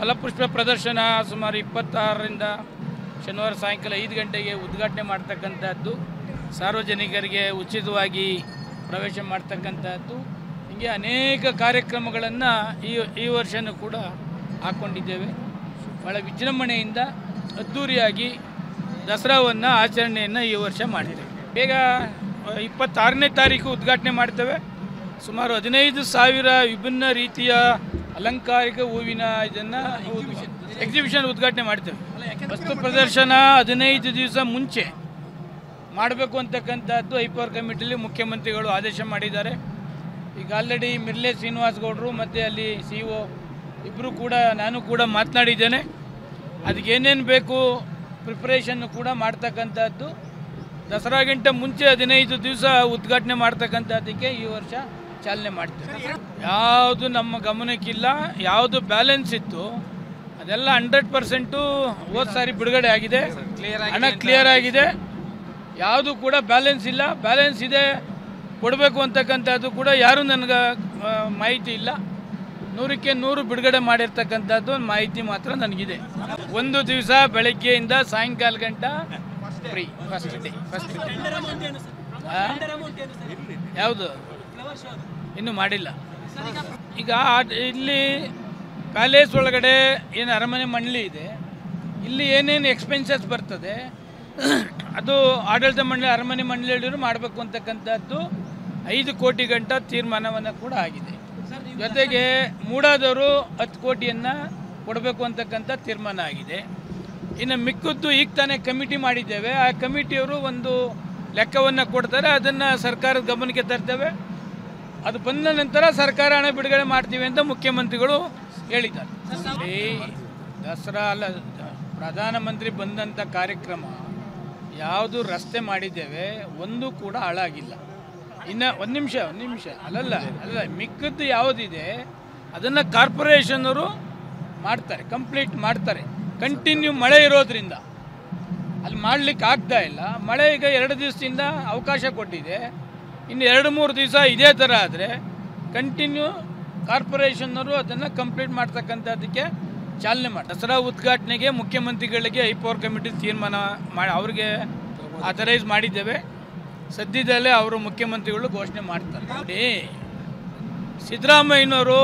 ಫಲಪುಷ್ಪ ಪ್ರದರ್ಶನ ಸುಮಾರು ಇಪ್ಪತ್ತಾರರಿಂದ ಶನಿವಾರ ಸಾಯಂಕಾಲ ಐದು ಗಂಟೆಗೆ ಉದ್ಘಾಟನೆ ಮಾಡ್ತಕ್ಕಂಥದ್ದು ಸಾರ್ವಜನಿಕರಿಗೆ ಉಚಿತವಾಗಿ ಪ್ರವೇಶ ಮಾಡ್ತಕ್ಕಂಥದ್ದು ಹೀಗೆ ಅನೇಕ ಕಾರ್ಯಕ್ರಮಗಳನ್ನು ಈ ಈ ವರ್ಷವೂ ಕೂಡ ಹಾಕ್ಕೊಂಡಿದ್ದೇವೆ ಭಾಳ ವಿಜೃಂಭಣೆಯಿಂದ ಅದ್ಧೂರಿಯಾಗಿ ದಸರಾವನ್ನು ಆಚರಣೆಯನ್ನು ಈ ವರ್ಷ ಮಾಡ್ತೇವೆ ಬೇಗ ಇಪ್ಪತ್ತಾರನೇ ತಾರೀಕು ಉದ್ಘಾಟನೆ ಮಾಡ್ತೇವೆ ಸುಮಾರು ಹದಿನೈದು ಸಾವಿರ ವಿಭಿನ್ನ ರೀತಿಯ ಅಲಂಕಾರಿಕ ಹೂವಿನ ಇದನ್ನು ಎಕ್ಸಿಬಿಷನ್ ಉದ್ಘಾಟನೆ ಮಾಡ್ತೇವೆ ವಸ್ತು ಪ್ರದರ್ಶನ ಹದಿನೈದು ದಿವಸ ಮುಂಚೆ ಮಾಡಬೇಕು ಅಂತಕ್ಕಂಥದ್ದು ಐಪವರ್ ಕಮಿಟಿಲಿ ಮುಖ್ಯಮಂತ್ರಿಗಳು ಆದೇಶ ಮಾಡಿದ್ದಾರೆ ಈಗ ಆಲ್ರೆಡಿ ಮಿರ್ಲೆ ಶ್ರೀನಿವಾಸ್ ಗೌಡರು ಮತ್ತು ಅಲ್ಲಿ ಸಿ ಒ ಇಬ್ಬರು ಕೂಡ ನಾನು ಕೂಡ ಮಾತನಾಡಿದ್ದೇನೆ ಅದಕ್ಕೆ ಏನೇನು ಬೇಕು ಪ್ರಿಪ್ರೇಷನ್ನು ಕೂಡ ಮಾಡ್ತಕ್ಕಂಥದ್ದು ದಸರಾಗಿಂತ ಮುಂಚೆ ಹದಿನೈದು ದಿವಸ ಉದ್ಘಾಟನೆ ಮಾಡ್ತಕ್ಕಂಥದ್ದಕ್ಕೆ ಈ ವರ್ಷ ಚಾಲನೆ ಮಾಡ್ತೇವೆ ಯಾವುದು ನಮ್ಮ ಗಮನಕ್ಕಿಲ್ಲ ಯಾವುದು ಬ್ಯಾಲೆನ್ಸ್ ಇತ್ತು ಅದೆಲ್ಲ ಹಂಡ್ರೆಡ್ ಪರ್ಸೆಂಟು ಹೋದ ಸಾರಿ ಬಿಡುಗಡೆ ಆಗಿದೆ ಹಣ ಕ್ಲಿಯರ್ ಆಗಿದೆ ಯಾವುದು ಕೂಡ ಬ್ಯಾಲೆನ್ಸ್ ಇಲ್ಲ ಬ್ಯಾಲೆನ್ಸ್ ಇದೆ ಕೊಡಬೇಕು ಅಂತಕ್ಕಂಥದ್ದು ಕೂಡ ಯಾರೂ ನನಗೆ ಆ, ಮಾಹಿತಿ ಇಲ್ಲ ನೂರಕ್ಕೆ ನೂರು ಬಿಡುಗಡೆ ಮಾಡಿರ್ತಕ್ಕಂಥದ್ದು ಒಂದು ಮಾಹಿತಿ ಮಾತ್ರ ನನಗಿದೆ ಒಂದು ದಿವಸ ಬೆಳಗ್ಗೆಯಿಂದ ಸಾಯಂಕಾಲ ಗಂಟ ಫ್ರೀ ಫಸ್ಟ್ ಡೇ ಫಸ್ಟ್ ಯಾವುದು ಇನ್ನೂ ಮಾಡಿಲ್ಲ ಈಗ ಆ- ಇಲ್ಲಿ ಪ್ಯಾಲೇಸ್ ಒಳಗಡೆ ಏನು ಅರಮನೆ ಮಂಡಳಿ ಇದೆ ಇಲ್ಲಿ ಏನೇನು ಎಕ್ಸ್ಪೆನ್ಸಸ್ ಬರ್ತದೆ ಅದು ಆಡಳಿತ ಮಂಡಳಿ ಅರಮನೆ ಮಂಡಳಿಯವರು ಮಾಡಬೇಕು ಅಂತಕ್ಕಂಥದ್ದು ಐದು ಕೋಟಿ ಗಂಟ ತೀರ್ಮಾನವನ್ನು ಕೂಡ ಆಗಿದೆ ಜೊತೆಗೆ ಮೂಡಾದವರು ಹತ್ತು ಕೋಟಿಯನ್ನು ಕೊಡಬೇಕು ಅಂತಕ್ಕಂಥ ತೀರ್ಮಾನ ಆಗಿದೆ ಇನ್ನು ಮಿಕ್ಕದ್ದು ಈಗ ತಾನೇ ಕಮಿಟಿ ಮಾಡಿದ್ದೇವೆ ಆ ಕಮಿಟಿಯವರು ಒಂದು ಲೆಕ್ಕವನ್ನು ಕೊಡ್ತಾರೆ ಅದನ್ನು ಸರ್ಕಾರದ ಗಮನಕ್ಕೆ ತರ್ತೇವೆ ಅದು ಬಂದ ನಂತರ ಸರ್ಕಾರ ಹಣ ಬಿಡುಗಡೆ ಮಾಡ್ತೀವಿ ಅಂತ ಮುಖ್ಯಮಂತ್ರಿಗಳು ಹೇಳಿದ್ದಾರೆ ಈ ದಸರಾ ಅಲ್ಲ ಪ್ರಧಾನಮಂತ್ರಿ ಬಂದಂಥ ಕಾರ್ಯಕ್ರಮ ಯಾವುದು ರಸ್ತೆ ಮಾಡಿದ್ದೇವೆ ಒಂದು ಕೂಡ ಹಾಳಾಗಿಲ್ಲ ಇನ್ನು ಒಂದು ನಿಮಿಷ ಒಂದು ನಿಮಿಷ ಅಲ್ಲಲ್ಲ ಅಲ್ಲ ಮಿಕ್ಕದ್ದು ಯಾವುದಿದೆ ಅದನ್ನು ಕಾರ್ಪೊರೇಷನ್ನವರು ಮಾಡ್ತಾರೆ ಕಂಪ್ಲೀಟ್ ಮಾಡ್ತಾರೆ ಕಂಟಿನ್ಯೂ ಮಳೆ ಇರೋದ್ರಿಂದ ಅಲ್ಲಿ ಮಾಡ್ಲಿಕ್ಕೆ ಆಗ್ತಾ ಇಲ್ಲ ಮಳೆ ಈಗ ಎರಡು ದಿವಸದಿಂದ ಅವಕಾಶ ಕೊಟ್ಟಿದೆ ಇನ್ನು ಎರಡು ಮೂರು ದಿವಸ ಇದೇ ಥರ ಆದರೆ ಕಂಟಿನ್ಯೂ ಕಾರ್ಪೊರೇಷನ್ನವರು ಅದನ್ನು ಕಂಪ್ಲೀಟ್ ಮಾಡ್ತಕ್ಕಂಥದ್ದಕ್ಕೆ ಚಾಲನೆ ಮಾಡಿ ದಸರಾ ಉದ್ಘಾಟನೆಗೆ ಮುಖ್ಯಮಂತ್ರಿಗಳಿಗೆ ಐಪವರ್ ಕಮಿಟಿ ತೀರ್ಮಾನ ಮಾಡಿ ಅವ್ರಿಗೆ ಆಥರೈಸ್ ಮಾಡಿದ್ದೇವೆ ಸದ್ಯದಲ್ಲೇ ಅವರು ಮುಖ್ಯಮಂತ್ರಿಗಳು ಘೋಷಣೆ ಮಾಡ್ತಾರೆ ನೋಡಿ ಸಿದ್ದರಾಮಯ್ಯನವರು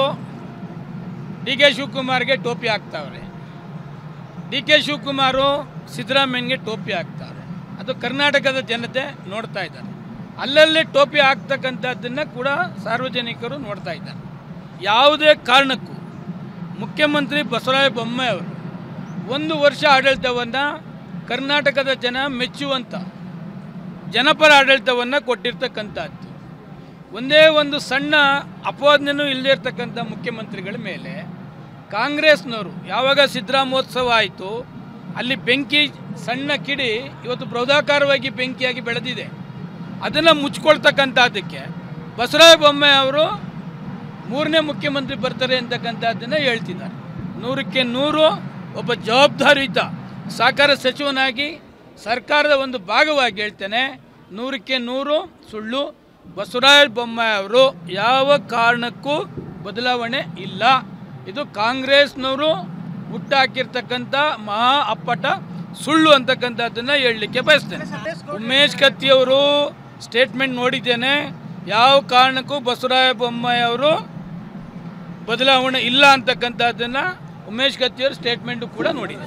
ಡಿ ಕೆ ಶಿವಕುಮಾರ್ಗೆ ಟೋಪಿ ಹಾಕ್ತಾವ್ರೆ ಡಿ ಕೆ ಶಿವಕುಮಾರು ಸಿದ್ದರಾಮಯ್ಯನಿಗೆ ಟೋಪಿ ಹಾಕ್ತಾರೆ ಅದು ಕರ್ನಾಟಕದ ಜನತೆ ನೋಡ್ತಾ ಇದ್ದಾರೆ ಅಲ್ಲಲ್ಲೇ ಟೋಪಿ ಹಾಕ್ತಕ್ಕಂಥದ್ದನ್ನು ಕೂಡ ಸಾರ್ವಜನಿಕರು ನೋಡ್ತಾ ಇದ್ದಾರೆ ಯಾವುದೇ ಕಾರಣಕ್ಕೂ ಮುಖ್ಯಮಂತ್ರಿ ಬಸವರಾಜ ಬೊಮ್ಮಾಯಿ ಅವರು ಒಂದು ವರ್ಷ ಆಡಳಿತವನ್ನು ಕರ್ನಾಟಕದ ಜನ ಮೆಚ್ಚುವಂಥ ಜನಪರ ಆಡಳಿತವನ್ನು ಕೊಟ್ಟಿರ್ತಕ್ಕಂಥದ್ದು ಒಂದೇ ಒಂದು ಸಣ್ಣ ಅಪವಾದನೂ ಇಲ್ಲದೇ ಇರ್ತಕ್ಕಂಥ ಮುಖ್ಯಮಂತ್ರಿಗಳ ಮೇಲೆ ಕಾಂಗ್ರೆಸ್ನವರು ಯಾವಾಗ ಸಿದ್ದರಾಮೋತ್ಸವ ಆಯಿತು ಅಲ್ಲಿ ಬೆಂಕಿ ಸಣ್ಣ ಕಿಡಿ ಇವತ್ತು ಬೃಹದಾಕಾರವಾಗಿ ಬೆಂಕಿಯಾಗಿ ಬೆಳೆದಿದೆ ಅದನ್ನು ಮುಚ್ಕೊಳ್ತಕ್ಕಂಥದ್ದಕ್ಕೆ ಬಸವರಾಜ ಬೊಮ್ಮಾಯಿ ಅವರು ಮೂರನೇ ಮುಖ್ಯಮಂತ್ರಿ ಬರ್ತಾರೆ ಅಂತಕ್ಕಂಥದ್ದನ್ನು ಹೇಳ್ತಿದ್ದಾರೆ ನೂರಕ್ಕೆ ನೂರು ಒಬ್ಬ ಜವಾಬ್ದಾರಿಯುತ ಸಹಕಾರ ಸಚಿವನಾಗಿ ಸರ್ಕಾರದ ಒಂದು ಭಾಗವಾಗಿ ಹೇಳ್ತೇನೆ ನೂರಕ್ಕೆ ನೂರು ಸುಳ್ಳು ಬಸವರಾಜ ಬೊಮ್ಮಾಯಿ ಅವರು ಯಾವ ಕಾರಣಕ್ಕೂ ಬದಲಾವಣೆ ಇಲ್ಲ ಇದು ಕಾಂಗ್ರೆಸ್ನವರು ಹುಟ್ಟಾಕಿರ್ತಕ್ಕಂಥ ಮಹಾ ಅಪ್ಪಟ ಸುಳ್ಳು ಅಂತಕ್ಕಂಥದ್ದನ್ನು ಹೇಳಲಿಕ್ಕೆ ಬಯಸ್ತೇನೆ ಉಮೇಶ್ ಕತ್ತಿಯವರು ಸ್ಟೇಟ್ಮೆಂಟ್ ನೋಡಿದ್ದೇನೆ ಯಾವ ಕಾರಣಕ್ಕೂ ಬಸವರಾಜ ಬೊಮ್ಮಾಯಿ ಅವರು ಬದಲಾವಣೆ ಇಲ್ಲ ಅಂತಕ್ಕಂಥದ್ದನ್ನು ಉಮೇಶ್ ಕತ್ತಿಯವರು ಸ್ಟೇಟ್ಮೆಂಟು ಕೂಡ ನೋಡಿದೆ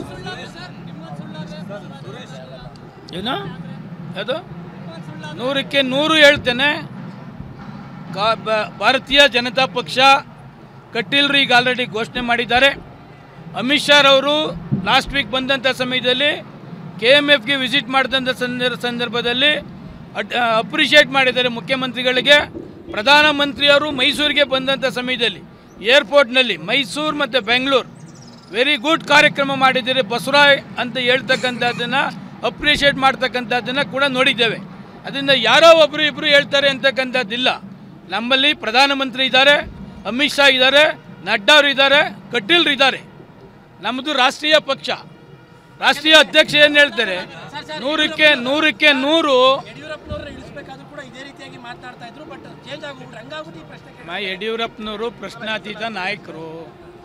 ಏನು ಅದು ನೂರಕ್ಕೆ ನೂರು ಹೇಳ್ತೇನೆ ಕಾ- ಬ- ಭಾರತೀಯ ಜನತಾ ಪಕ್ಷ ಕಟೀಲ್ರು ಈಗ ಆಲ್ರೆಡಿ ಘೋಷಣೆ ಮಾಡಿದ್ದಾರೆ ಅಮಿತ್ ಶಾ ಅವರು ಲಾಸ್ಟ್ ವೀಕ್ ಬಂದಂಥ ಸಮಯದಲ್ಲಿ ಕೆ ಎಮ್ ಎಫ್ಗೆ ವಿಸಿಟ್ ಮಾಡಿದಂಥ ಸಂದರ್ಭ ಸಂದರ್ಭದಲ್ಲಿ ಅಪ್ರಿಷಿಯೇಟ್ ಮಾಡಿದ್ದಾರೆ ಮುಖ್ಯಮಂತ್ರಿಗಳಿಗೆ ಪ್ರಧಾನಮಂತ್ರಿಯವರು ಮೈಸೂರಿಗೆ ಬಂದಂಥ ಸಮಯದಲ್ಲಿ ಏರ್ಪೋರ್ಟ್ನಲ್ಲಿ ಮೈಸೂರು ಮತ್ತು ಬೆಂಗಳೂರು ವೆರಿ ಗುಡ್ ಕಾರ್ಯಕ್ರಮ ಮಾಡಿದ್ದೀರಿ ಬಸವರಾಯ್ ಅಂತ ಹೇಳ್ತಕ್ಕಂಥದ್ದನ್ನು ಅಪ್ರಿಷಿಯೇಟ್ ಮಾಡ್ತಕ್ಕಂಥದ್ದನ್ನು ಕೂಡ ನೋಡಿದ್ದೇವೆ ಅದರಿಂದ ಯಾರೋ ಒಬ್ಬರು ಇಬ್ಬರು ಹೇಳ್ತಾರೆ ಅಂತಕ್ಕಂಥದ್ದಿಲ್ಲ ನಮ್ಮಲ್ಲಿ ಪ್ರಧಾನಮಂತ್ರಿ ಇದ್ದಾರೆ ಅಮಿತ್ ಶಾ ಇದ್ದಾರೆ ನಡ್ಡಾ ಅವರು ಇದ್ದಾರೆ ಕಟೀಲ್ರು ಇದ್ದಾರೆ ನಮ್ಮದು ರಾಷ್ಟ್ರೀಯ ಪಕ್ಷ ರಾಷ್ಟ್ರೀಯ ಅಧ್ಯಕ್ಷ ಏನು ಹೇಳ್ತಾರೆ ನೂರಕ್ಕೆ ನೂರಕ್ಕೆ ನೂರು ಯಡಿಯೂರಪ್ಪನವ್ರನ್ನ ಇಳಿಸ್ಬೇಕಾದ್ರೂ ಕೂಡ ಇದೇ ರೀತಿಯಾಗಿ ಮಾತನಾಡ್ತಾ ಇದ್ರು ಬಟ್ ಚೇಂಜ್ ಆಗೋಗ್ಬಿಟ್ರೆ ಹಂಗಾಗುತ್ತೆ ಈ ಪ್ರಶ್ನೆ ಕೇಳಿ ಮಾ ಯಡಿಯೂರಪ್ಪನವರು ಪ್ರಶ್ನಾತೀತ ನಾಯಕರು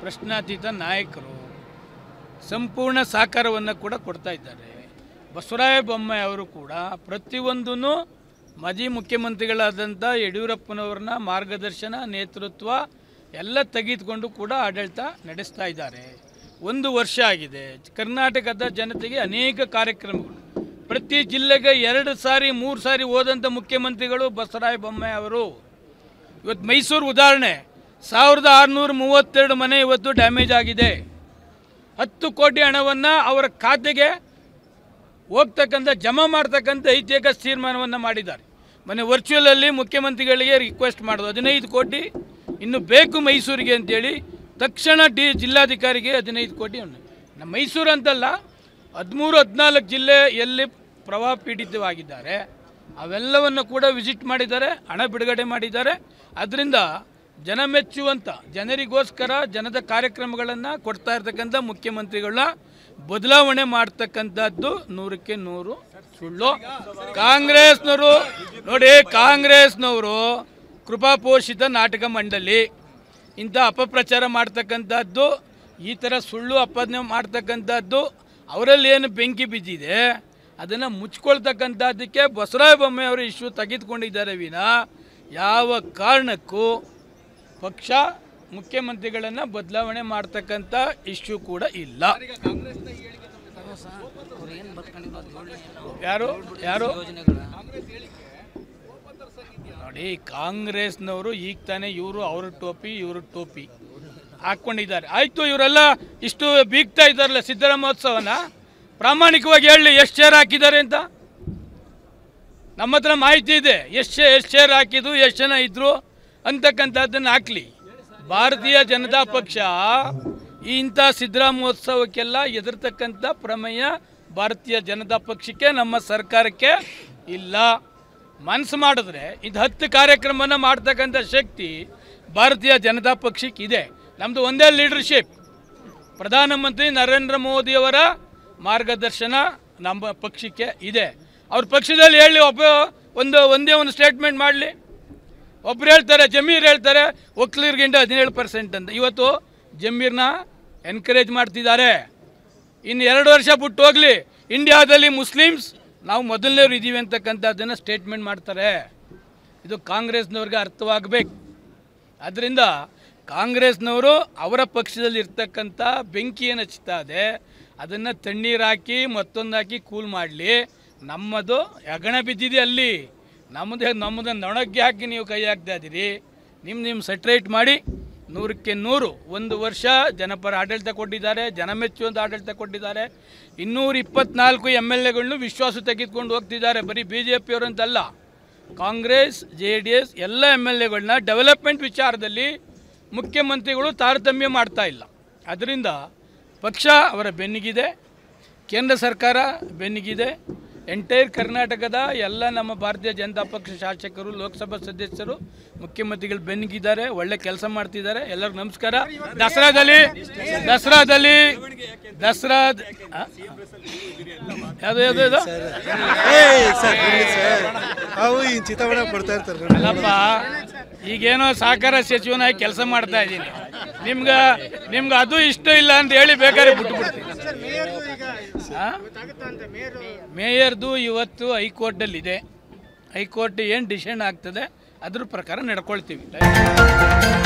ಪ್ರಶ್ನಾತೀತ ನಾಯಕರು ಸಂಪೂರ್ಣ ಸಹಕಾರವನ್ನು ಕೂಡ ಕೊಡ್ತಾ ಇದ್ದಾರೆ ಬಸವರಾಯ ಬೊಮ್ಮಾಯಿ ಅವರು ಕೂಡ ಪ್ರತಿಯೊಂದೂ ಮಾಜಿ ಮುಖ್ಯಮಂತ್ರಿಗಳಾದಂಥ ಯಡಿಯೂರಪ್ಪನವ್ರನ್ನ ಮಾರ್ಗದರ್ಶನ ನೇತೃತ್ವ ಎಲ್ಲ ತೆಗೆದುಕೊಂಡು ಕೂಡ ಆಡಳಿತ ನಡೆಸ್ತಾ ಇದ್ದಾರೆ ಒಂದು ವರ್ಷ ಆಗಿದೆ ಕರ್ನಾಟಕದ ಜನತೆಗೆ ಅನೇಕ ಕಾರ್ಯಕ್ರಮಗಳು ಪ್ರತಿ ಜಿಲ್ಲೆಗೆ ಎರಡು ಸಾರಿ ಮೂರು ಸಾರಿ ಹೋದಂಥ ಮುಖ್ಯಮಂತ್ರಿಗಳು ಬಸವರಾಯ ಬೊಮ್ಮಾಯಿ ಅವರು ಇವತ್ತು ಮೈಸೂರು ಉದಾಹರಣೆ ಸಾವಿರದ ಆರುನೂರ ಮೂವತ್ತೆರಡು ಮನೆ ಇವತ್ತು ಡ್ಯಾಮೇಜ್ ಆಗಿದೆ ಹತ್ತು ಕೋಟಿ ಹಣವನ್ನು ಅವರ ಖಾತೆಗೆ ಹೋಗ್ತಕ್ಕಂಥ ಜಮಾ ಮಾಡ್ತಕ್ಕಂಥ ಐತಿಹಾಸಿಕ ತೀರ್ಮಾನವನ್ನು ಮಾಡಿದ್ದಾರೆ ಮೊನ್ನೆ ವರ್ಚುವಲಲ್ಲಿ ಮುಖ್ಯಮಂತ್ರಿಗಳಿಗೆ ರಿಕ್ವೆಸ್ಟ್ ಮಾಡೋದು ಹದಿನೈದು ಕೋಟಿ ಇನ್ನು ಬೇಕು ಮೈಸೂರಿಗೆ ಅಂತೇಳಿ ತಕ್ಷಣ ಡಿ ಜಿಲ್ಲಾಧಿಕಾರಿಗೆ ಹದಿನೈದು ಕೋಟಿ ಹಣ. ನಮ್ಮ ಮೈಸೂರು ಅಂತಲ್ಲ ಹದಿಮೂರು ಹದಿನಾಲ್ಕು ಜಿಲ್ಲೆ ಎಲ್ಲಿ ಪ್ರವಾಹ ಪೀಡಿತವಾಗಿದ್ದಾರೆ ಅವೆಲ್ಲವನ್ನು ಕೂಡ ವಿಸಿಟ್ ಮಾಡಿದ್ದಾರೆ ಹಣ ಬಿಡುಗಡೆ ಮಾಡಿದ್ದಾರೆ ಅದರಿಂದ ಜನ ಮೆಚ್ಚುವಂಥ ಜನರಿಗೋಸ್ಕರ ಜನದ ಕಾರ್ಯಕ್ರಮಗಳನ್ನು ಕೊಡ್ತಾ ಇರ್ತಕ್ಕಂಥ ಮುಖ್ಯಮಂತ್ರಿಗಳನ್ನ ಬದಲಾವಣೆ ಮಾಡ್ತಕ್ಕಂಥದ್ದು ನೂರಕ್ಕೆ ನೂರು ಸುಳ್ಳು ಕಾಂಗ್ರೆಸ್ನವರು ನೋಡಿ ಕಾಂಗ್ರೆಸ್ನವರು ಕೃಪಾಪೋಷಿತ ನಾಟಕ ಮಂಡಳಿ ಇಂಥ ಅಪಪ್ರಚಾರ ಮಾಡ್ತಕ್ಕಂಥದ್ದು ಈ ಥರ ಸುಳ್ಳು ಅಪಾದನೆ ಮಾಡ್ತಕ್ಕಂಥದ್ದು ಅವರಲ್ಲಿ ಏನು ಬೆಂಕಿ ಬಿದ್ದಿದೆ ಅದನ್ನು ಮುಚ್ಕೊಳ್ತಕ್ಕಂಥದ್ದಕ್ಕೆ ಬಸವರಾಯ ಬೊಮ್ಮಾಯಿ ಅವರು ಇಶ್ಯೂ ತೆಗೆದುಕೊಂಡಿದ್ದಾರೆ ವಿನ ಯಾವ ಕಾರಣಕ್ಕೂ ಪಕ್ಷ ಮುಖ್ಯಮಂತ್ರಿಗಳನ್ನು ಬದಲಾವಣೆ ಮಾಡ್ತಕ್ಕಂಥ ಇಶ್ಯೂ ಕೂಡ ಇಲ್ಲ ಯಾರು ಯಾರು ನೋಡಿ ಕಾಂಗ್ರೆಸ್ನವರು ಈಗ ತಾನೇ ಇವರು ಅವ್ರ ಟೋಪಿ ಇವ್ರ ಟೋಪಿ ಹಾಕ್ಕೊಂಡಿದ್ದಾರೆ ಆಯ್ತು ಇವರೆಲ್ಲ ಇಷ್ಟು ಬೀಗ್ತಾ ಇದ್ದಾರಲ್ಲ ಸಿದ್ದರಾಮೋತ್ಸವನ ಪ್ರಾಮಾಣಿಕವಾಗಿ ಹೇಳಿ ಎಷ್ಟು ಶೇರ್ ಹಾಕಿದ್ದಾರೆ ಅಂತ ನಮ್ಮ ಹತ್ರ ಮಾಹಿತಿ ಇದೆ ಎಷ್ಟು ಎಷ್ಟು ಶೇರ್ ಹಾಕಿದ್ದು ಎಷ್ಟು ಜನ ಇದ್ರು ಅಂತಕ್ಕಂಥದ್ದನ್ನು ಹಾಕ್ಲಿ ಭಾರತೀಯ ಜನತಾ ಪಕ್ಷ ಈ ಇಂಥ ಸಿದ್ದರಾಮೋತ್ಸವಕ್ಕೆಲ್ಲ ಎದುರ್ತಕ್ಕಂಥ ಪ್ರಮೇಯ ಭಾರತೀಯ ಜನತಾ ಪಕ್ಷಕ್ಕೆ ನಮ್ಮ ಸರ್ಕಾರಕ್ಕೆ ಇಲ್ಲ ಮನಸ್ಸು ಮಾಡಿದ್ರೆ ಇದು ಹತ್ತು ಕಾರ್ಯಕ್ರಮನ ಮಾಡ್ತಕ್ಕಂಥ ಶಕ್ತಿ ಭಾರತೀಯ ಜನತಾ ಪಕ್ಷಕ್ಕೆ ಇದೆ ನಮ್ಮದು ಒಂದೇ ಲೀಡರ್ಶಿಪ್ ಪ್ರಧಾನಮಂತ್ರಿ ನರೇಂದ್ರ ಮೋದಿಯವರ ಮಾರ್ಗದರ್ಶನ ನಮ್ಮ ಪಕ್ಷಕ್ಕೆ ಇದೆ ಅವ್ರ ಪಕ್ಷದಲ್ಲಿ ಹೇಳಿ ಒಬ್ಬ ಒಂದು ಒಂದೇ ಒಂದು ಸ್ಟೇಟ್ಮೆಂಟ್ ಮಾಡಲಿ ಒಬ್ರು ಹೇಳ್ತಾರೆ ಜಮೀರ್ ಹೇಳ್ತಾರೆ ಒಕ್ಲೀರ್ಗಿಂತ ಹದಿನೇಳು ಪರ್ಸೆಂಟ್ ಅಂತ ಇವತ್ತು ಜಮೀರ್ನ ಎನ್ಕರೇಜ್ ಮಾಡ್ತಿದ್ದಾರೆ ಇನ್ನು ಎರಡು ವರ್ಷ ಬಿಟ್ಟು ಹೋಗಲಿ ಇಂಡಿಯಾದಲ್ಲಿ ಮುಸ್ಲಿಮ್ಸ್ ನಾವು ಮೊದಲನೇವ್ರು ಇದ್ದೀವಿ ಅಂತಕ್ಕಂಥದ್ದನ್ನು ಸ್ಟೇಟ್ಮೆಂಟ್ ಮಾಡ್ತಾರೆ ಇದು ಕಾಂಗ್ರೆಸ್ನವ್ರಿಗೆ ಅರ್ಥವಾಗಬೇಕು ಅದರಿಂದ ಕಾಂಗ್ರೆಸ್ನವರು ಅವರ ಪಕ್ಷದಲ್ಲಿ ಇರ್ತಕ್ಕಂಥ ಬೆಂಕಿಯನ್ನು ಹಚ್ತಾ ಇದೆ ಅದನ್ನು ತಣ್ಣೀರು ಹಾಕಿ ಮತ್ತೊಂದು ಹಾಕಿ ಕೂಲ್ ಮಾಡಲಿ ನಮ್ಮದು ಹೆಗಣ ಬಿದ್ದಿದೆ ಅಲ್ಲಿ ನಮ್ಮದೇ ನಮ್ಮದು ನೊಣಕ್ಕೆ ಹಾಕಿ ನೀವು ಕೈ ಹಾಕ್ತಾ ಇದ್ದೀರಿ ನಿಮ್ಮ ನಿಮ್ಮ ಸೆಟ್ರೇಟ್ ಮಾಡಿ ನೂರಕ್ಕೆ ನೂರು ಒಂದು ವರ್ಷ ಜನಪರ ಆಡಳಿತ ಕೊಟ್ಟಿದ್ದಾರೆ ಜನ ಮೆಚ್ಚುವಂಥ ಆಡಳಿತ ಕೊಟ್ಟಿದ್ದಾರೆ ಇನ್ನೂರ ಇಪ್ಪತ್ನಾಲ್ಕು ಎಮ್ ಎಲ್ ಎಗಳನ್ನು ವಿಶ್ವಾಸ ತೆಗೆದುಕೊಂಡು ಹೋಗ್ತಿದ್ದಾರೆ ಬರೀ ಬಿ ಜೆ ಪಿಯವರಂತಲ್ಲ ಕಾಂಗ್ರೆಸ್ ಜೆ ಡಿ ಎಸ್ ಎಲ್ಲ ಎಮ್ ಎಲ್ ಎಗಳನ್ನ ಡೆವಲಪ್ಮೆಂಟ್ ವಿಚಾರದಲ್ಲಿ ಮುಖ್ಯಮಂತ್ರಿಗಳು ತಾರತಮ್ಯ ಮಾಡ್ತಾ ಇಲ್ಲ ಅದರಿಂದ ಪಕ್ಷ ಅವರ ಬೆನ್ನಿಗಿದೆ ಕೇಂದ್ರ ಸರ್ಕಾರ ಬೆನ್ನಿಗಿದೆ ಎಂಟೈರ್ ಕರ್ನಾಟಕದ ಎಲ್ಲ ನಮ್ಮ ಭಾರತೀಯ ಜನತಾ ಪಕ್ಷ ಶಾಸಕರು ಲೋಕಸಭಾ ಸದಸ್ಯರು ಮುಖ್ಯಮಂತ್ರಿಗಳು ಬೆನ್ನಿಗಿದ್ದಾರೆ ಒಳ್ಳೆ ಕೆಲಸ ಮಾಡ್ತಿದ್ದಾರೆ ಎಲ್ಲರಿಗೂ ನಮಸ್ಕಾರ ದಸರಾದಲ್ಲಿ ದಸರಾದಲ್ಲಿ ದಸರಾ ಯಾವುದು ಯಾವುದು ಇದು ಏಯ್ ಸರ್ ಬನ್ನಿ ಸರ್ ಅವು ಈ ಚಿತಾವಣೆ ಕೊಡ್ತಾ ಇರ್ತಾರೆ ನೋಡಿ. ಅಲ್ಲಪ್ಪ ಈಗೇನೋ ಸಹಕಾರ ಸಚಿವನಾಗಿ ಕೆಲಸ ಮಾಡ್ತಾ ಇದ್ದೀನಿ ನಿಮ್ಗೆ ನಿಮ್ಗೆ ಅದು ಇಷ್ಟ ಇಲ್ಲ ಅಂತ ಹೇಳಿ ಬೇಕಾದ್ರೆ ಬಿಟ್ಬಿಡ್ತೀನಿ ಆ? ಮೇಯರ್ದು ಇವತ್ತು ಹೈಕೋರ್ಟಲ್ಲಿದೆ ಹೈಕೋರ್ಟ್ ಏನು ಡಿಸಿಷನ್ ಆಗ್ತದೆ ಅದ್ರ ಪ್ರಕಾರ ನಡ್ಕೊಳ್ತೀವಿ